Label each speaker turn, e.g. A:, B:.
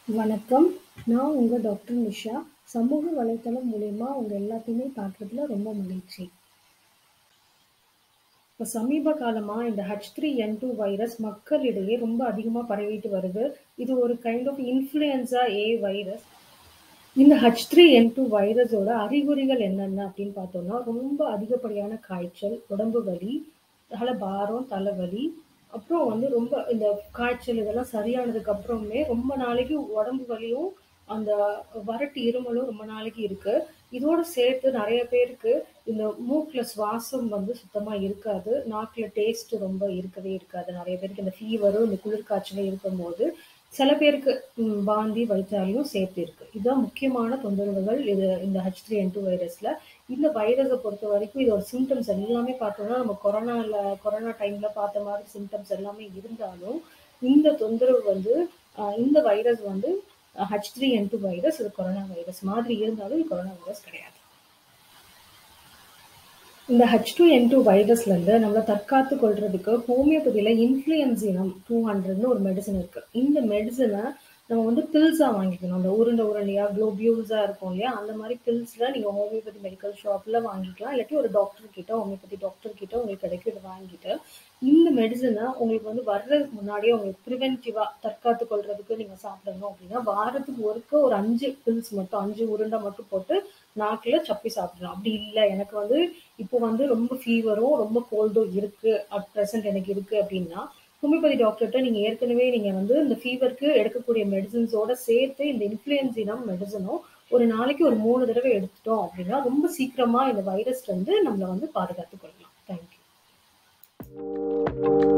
A: வணக்கம். நான் உங்க டாக்டர் நிஷா. சமூக வலைத்தளம் மூலியமா உங்க எல்லாத்தையுமே பார்க்கறதுல ரொம்ப மகிழ்ச்சி. இப்ப சமீப காலமா இந்த H3N2 வைரஸ் மக்களிடையே ரொம்ப அதிகமா பரவிட்டு வருது. இது ஒரு kind of influenza A virus. இந்த H3N2 வைரஸோட அறிகுறிகள் என்னென்ன அப்படின்னு பார்த்தோம்னா, ரொம்ப அதிகப்படியான காய்ச்சல், உடம்பு வலி, தல பாரம், தலைவலி, அப்புறம் வந்து ரொம்ப இந்த காய்ச்சல் இதெல்லாம் சரியானதுக்கு அப்புறமே ரொம்ப நாளைக்கு உடம்பு வலியும், அந்த வறட்டு இருமலும் ரொம்ப நாளைக்கு இருக்கு. இதோட சேர்த்து நெறைய பேருக்கு இந்த மூக்குல சுவாசம் வந்து சுத்தமா இருக்காது. நாக்குல டேஸ்ட் ரொம்ப இருக்கவே இருக்காது. நெறைய பேருக்கு இந்த ஃபீவரும், இந்த குளிர் காய்ச்சலும் இருக்கும்போது, சில பேருக்கு ம் வாந்தி, வயிற்றாலையும் சேர்த்து இருக்கு. இதுதான் முக்கியமான தொந்தரவுகள் இது இந்த H3N2 வைரஸ்ல. இந்த வைரஸ பொறுத்தவரைக்கும் இதோட சிம்ப்டம்ஸ் எல்லாமே பார்த்தோம்னா, நம்ம கொரோனால கொரோனா டைம்ல பார்த்த மாரி சிம்ப்டம்ஸ் எல்லாமே இருந்தாலும், இந்த தொந்தரவு வந்து அ இந்த வைரஸ் வந்து H3N2 வைரஸ். இது கொரோனா வைரஸ் மாதிரி இருந்தாலும் இது கொரோனா வைரஸ் கிடையாது. இந்த H2N2 வைரஸ்லருந்து நம்மள தற்காத்துக் கொள்றதுக்கு ஹோமியோபதியில இன்ஃப்ளூயன்சினம் 200ன்னு ஒரு மெடிசின் இருக்கு. இந்த மெடிசின நம்ம வந்து பில்ஸா வாங்கிக்கணும். அந்த உருண்ட உருண்டையா குளோபியூல்ஸா இருக்கும் இல்லையா? அந்த மாரி பில்ஸ்ல நீங்க ஹோமியோபதி மெடிக்கல் ஷாப்ல வாங்கிக்கலாம். இல்லாட்டி ஒரு டாக்டர் கிட்ட ஹோமியோபதி டாக்டர் கிட்ட உங்களுக்கு கிடைக்கும். இத வாங்கிட்டு, இந்த மெடிசின உங்களுக்கு வந்து வர்றதுக்கு முன்னாடியே உங்களுக்கு பிரிவென்டிவா தற்காத்துக் கொள்றதுக்கு நீங்க சாப்பிடணும் அப்படின்னா, வாரத்துக்கு ஒருக்க ஒரு 5 பில்ஸ் மட்டும் 5 உருண்ட மட்டும் போட்டு நாக்குல சப்பி சாப்பிடலாம். அப்படி இல்ல எனக்கு வந்து இப்போ வந்து ரொம்ப ஃபீவரும், ரொம்ப கோல்டும் இருக்கு. அட் பிரசன்ட் எனக்கு இருக்கு அப்படின்னா, ஹோமியோபதி டாக்டர்ட்ட நீங்க ஏற்கனவே நீங்க வந்து இந்த ஃபீவருக்கு எடுக்கக்கூடிய மெடிசின்ஸோட சேர்த்து இந்த இன்ஃப்ளூயன்சினம் மெடிசினும் ஒரு நாளைக்கு ஒரு 3 தடவை எடுத்துட்டோம் அப்படின்னா, ரொம்ப சீக்கிரமா இந்த வைரஸ்லருந்து நம்மள வந்து பாதுகாத்துக் கொள்ளலாம். Thank you.